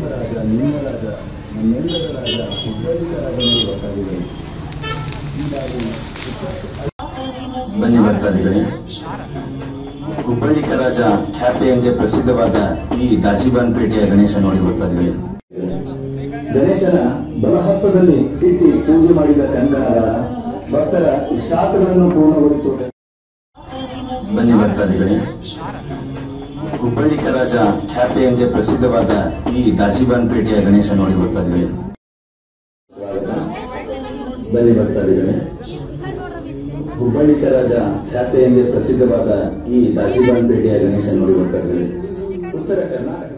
ರಾಜ ನಿಮ್ಮ ರಾಜ ನಮ್ಮೆಲ್ಲರ ರಾಜ ಹುಬ್ಬಳ್ಳಿಯ ರಾಜನಿಗೆ ಗೊತ್ತಾಗಿದೆ ಹೀಗಾಗಿ ಬನ್ನಿ ಭಕ್ತಾದಿಗಳೇ ಹುಬ್ಬಳ್ಳಿ ರಾಜ ಖ್ಯಾತಿಯಂಗೆ ಪ್ರಸಿದ್ಧವಾದ ಈ ದಾಜಿಬಾನ್ ಪೇಟೆಯ ಗಣೇಶ ನೋಡಿ ಭಕ್ತಾದಿಗಳೇ ಗಣೇಶನ ಬಲಹಸ್ತದಲ್ಲಿ ಇಟ್ಟಿ ಪೂಜೆ ಮಾಡಿದ ಕಂಕಣಗಳ ಭಕ್ತರ ಇಷ್ಟಾರ್ಥಗಳನ್ನು ಪೂರ್ಣಗೊಳಿಸುವ ಬನ್ನಿ ಭಕ್ತಾದಿಗಳೇ ಹುಬ್ಬಳ್ಳಿ ರಾಜ ಖ್ಯಾತಿಯಂಗೆ ಪ್ರಸಿದ್ಧವಾದ ಈ ದಾಜಿಬಾನ್ ಪೇಟೆಯ ಗಣೇಶ ನೋಡಿ ಭಕ್ತಾದಿಗಳೇ ಬನ್ನಿ ಭಕ್ತಾದಿಗಳೇ ಹುಬ್ಬಳ್ಳಿ ರಾಜ ಖ್ಯಾತೆಯಂಗೆ ಪ್ರಸಿದ್ಧವಾದ ಈ ದಾಸಿಬಾನ್ ಪೇಟೆಯ ಗಣೇಶ ನೋಡಿ ಭಕ್ತಾದಿಗಳೇ ಉತ್ತರ ಕರ್ನಾಟಕ